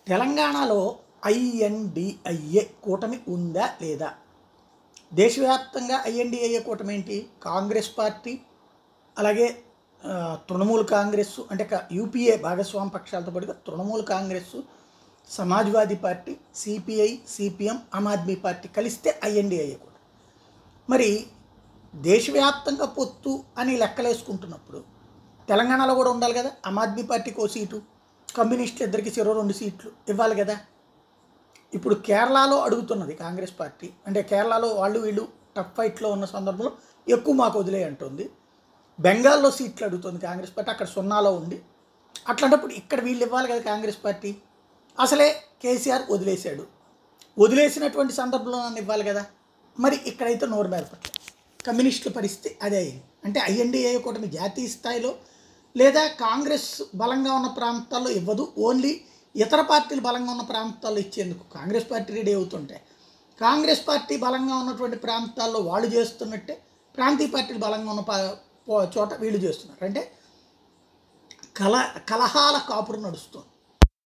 తెలంగాణలో ఐఎన్డిఐఏ కూటమి ఉందా లేదా దేశవ్యాప్తంగా ఐఎన్డిఐఏ కూటమి ఏంటి కాంగ్రెస్ పార్టీ అలాగే ఆ, తృణమూల్ కాంగ్రెస్ అంటే క- యూపీఏ భాగస్వామి పక్షాలతో పాటుగా Trinamool Congress Samajwadi party CPI CPM Aam Aadmi party కలిస్తే ఐఎన్డిఐఏ కూడా మరి దేశవ్యాప్తంగా పొత్తు అని లెక్కలేసుకుంటున్నప్పుడు తెలంగాణలో కూడా ఉండాలి కదా ఆమ్ ఆద్మీ పార్టీకి ఓ సీటు కమ్యూనిస్టులు ఇద్దరికి చెరో రెండు సీట్లు ఇవ్వాలి కదా ఇప్పుడు కేరళలో అడుగుతున్నది కాంగ్రెస్ పార్టీ అంటే కేరళలో వాళ్ళు వీళ్ళు టఫ్ ఫైట్లో ఉన్న సందర్భంలో ఎక్కువ మాకు వదిలే అంటుంది బెంగాల్లో సీట్లు అడుగుతుంది కాంగ్రెస్ పార్టీ అక్కడ సున్నాలో ఉంది అట్లాంటప్పుడు ఇక్కడ వీళ్ళు ఇవ్వాలి కదా కాంగ్రెస్ పార్టీ అసలే కేసీఆర్ వదిలేశాడు వదిలేసినటువంటి సందర్భంలో నన్ను ఇవ్వాలి కదా మరి ఇక్కడైతే నోరు మీద పట్టాయి కమ్యూనిస్టుల పరిస్థితి అదే అయింది అంటే ఐఎన్డీఏ కూటమి జాతీయ స్థాయిలో లేదా కాంగ్రెస్ బలంగా ఉన్న ప్రాంతాల్లో ఇవ్వదు ఓన్లీ ఇతర పార్టీలు బలంగా ఉన్న ప్రాంతాల్లో ఇచ్చేందుకు కాంగ్రెస్ పార్టీ రెడీ అవుతుంటే కాంగ్రెస్ పార్టీ బలంగా ఉన్నటువంటి ప్రాంతాల్లో వాళ్ళు చేస్తున్నట్టే ప్రాంతీయ పార్టీలు బలంగా ఉన్న పా- పో- చోట వీళ్ళు చేస్తున్నారు అంటే కల కలహాల కాపురు నడుస్తుంది